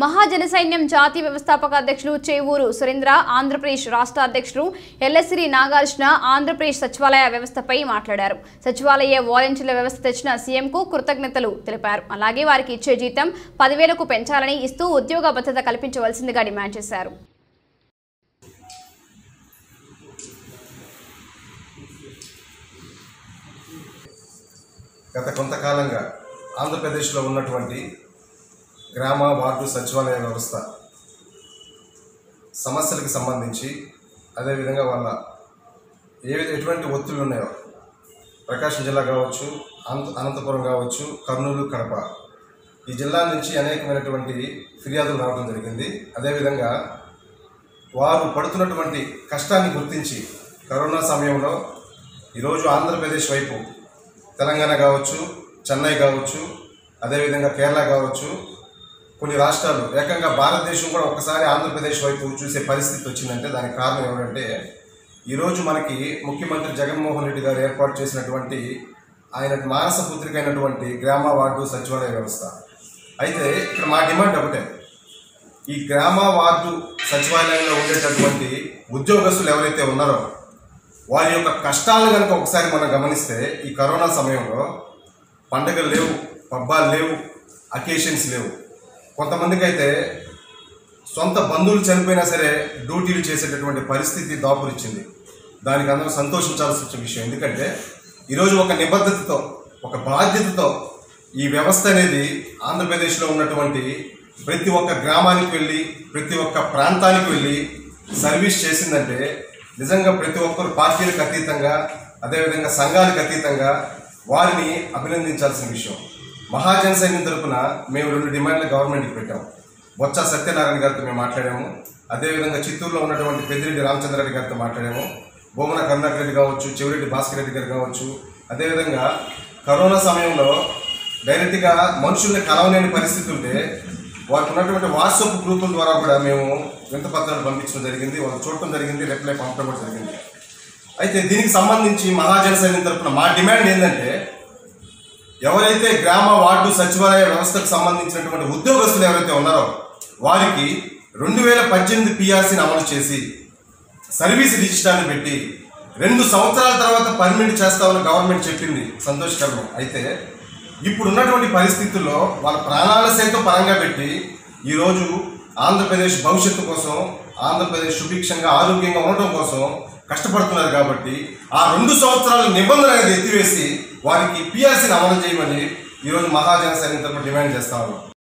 మహాజన సైన్యం జాతీయ వ్యవస్థాపక అధ్యక్షులు చేవూరు సురేంద్ర ఆంధ్రప్రదేశ్ రాష్ట్ర అధ్యక్షులు ఎల్లసిరి నాగార్జున ఆంధ్రప్రదేశ్ సచివాలయ వ్యవస్థపై మాట్లాడారు సచివాలయ వాలంటీర్ల వ్యవస్థ తెచ్చిన సీఎంకు కృతజ్ఞతలు తెలిపారు అలాగే వారికి ఇచ్చే జీతం పదివేలకు పెంచాలని ఇస్తూ ఉద్యోగ భద్రత కల్పించవలసిందిగా డిమాండ్ చేశారు గత కొంతకాలంగా ఆంధ్రప్రదేశ్లో ఉన్నటువంటి గ్రామ వార్డు సచివాలయ వ్యవస్థ సమస్యలకు సంబంధించి అదేవిధంగా వాళ్ళ ఏ విధ- ఎటువంటి ఒత్తిళ్ళు ఉన్నాయో ప్రకాశం జిల్లా కావచ్చు అనంత అనంతపురం కావచ్చు కర్నూలు కడప ఈ జిల్లా నుంచి అనేకమైనటువంటి ఫిర్యాదులు రావడం జరిగింది అదేవిధంగా వారు పడుతున్నటువంటి కష్టాన్ని గుర్తించి కరోనా సమయంలో ఈరోజు ఆంధ్రప్రదేశ్ వైపు తెలంగాణ కావచ్చు చెన్నై కావచ్చు అదేవిధంగా కేరళ కావచ్చు కొన్ని రాష్ట్రాలు ఏకంగా భారతదేశం కూడా ఒకసారి ఆంధ్రప్రదేశ్ వైపు చూసే పరిస్థితి వచ్చిందంటే దానికి కారణం ఏమిటంటే ఈరోజు మనకి ముఖ్యమంత్రి జగన్మోహన్ రెడ్డి గారు ఏర్పాటు చేసినటువంటి ఆయన మానస పుత్రిక అయినటువంటి గ్రామ వార్డు సచివాలయ వ్యవస్థ అయితే ఇక్కడ మా డిమాండ్ ఒకటే ఈ గ్రామ వార్డు సచివాలయంలో ఉండేటటువంటి ఉద్యోగస్తులు ఎవరైతే ఉన్నారో వారి యొక్క కష్టాలను కనుక ఒకసారి మనం గమనిస్తే ఈ కరోనా సమయంలో పండుగలు లేవు పబ్బాలు లేవు అకేషన్స్ లేవు కొంతమందికి అయితే సొంత బంధువులు చనిపోయినా సరే డ్యూటీలు చేసేటటువంటి పరిస్థితి దాపురిచ్చింది దానికి అందరూ సంతోషించాల్సి వచ్చిన విషయం ఎందుకంటే ఈరోజు ఒక నిబద్ధతతో ఒక బాధ్యతతో ఈ వ్యవస్థ అనేది ఆంధ్రప్రదేశ్లో ఉన్నటువంటి ప్రతి ఒక్క గ్రామానికి వెళ్ళి ప్రతి ఒక్క ప్రాంతానికి వెళ్ళి సర్వీస్ చేసిందంటే నిజంగా ప్రతి ఒక్కరు పార్టీలకు అతీతంగా అదేవిధంగా సంఘాలకు అతీతంగా వారిని అభినందించాల్సిన విషయం మహాజన సైన్యం తరపున మేము రెండు డిమాండ్లు గవర్నమెంట్కి పెట్టాము బొత్స సత్యనారాయణ గారితో మేము మాట్లాడాము అదేవిధంగా చిత్తూరులో ఉన్నటువంటి పెద్దిరెడ్డి రామచంద్రరెడ్డి గారితో మాట్లాడాము బొమ్మన కరుణాకర్ రెడ్డి కావచ్చు చెవిరెడ్డి భాస్కర్ రెడ్డి గారు కావచ్చు అదేవిధంగా కరోనా సమయంలో డైరెక్ట్గా మనుషుల్ని కలవలేని పరిస్థితి ఉంటే వారికి ఉన్నటువంటి వాట్సాప్ గ్రూపుల ద్వారా కూడా మేము వింత పత్రాలు పంపించడం జరిగింది వాళ్ళు చూడటం జరిగింది రిప్లై పంపడం కూడా జరిగింది అయితే దీనికి సంబంధించి మహాజన సైన్యం తరపున మా డిమాండ్ ఏంటంటే ఎవరైతే గ్రామ వార్డు సచివాలయ వ్యవస్థకు సంబంధించినటువంటి ఉద్యోగస్తులు ఎవరైతే ఉన్నారో వారికి రెండు వేల పద్దెనిమిది పిఆర్సీని అమలు చేసి సర్వీస్ రిజిస్టార్ని పెట్టి రెండు సంవత్సరాల తర్వాత పర్మిట్ చేస్తామని గవర్నమెంట్ చెప్పింది సంతోషకరం అయితే ఇప్పుడు ఉన్నటువంటి పరిస్థితుల్లో వాళ్ళ ప్రాణాల సైతం పరంగా పెట్టి ఈరోజు ఆంధ్రప్రదేశ్ భవిష్యత్తు కోసం ఆంధ్రప్రదేశ్ సుభిక్షంగా ఆరోగ్యంగా ఉండటం కోసం కష్టపడుతున్నారు కాబట్టి ఆ రెండు సంవత్సరాల నిబంధన అనేది ఎత్తివేసి వారికి పిఆర్సీని అమలు చేయమని ఈరోజు మహాజన సైన్యం తరపున డిమాండ్ చేస్తా ఉన్నాం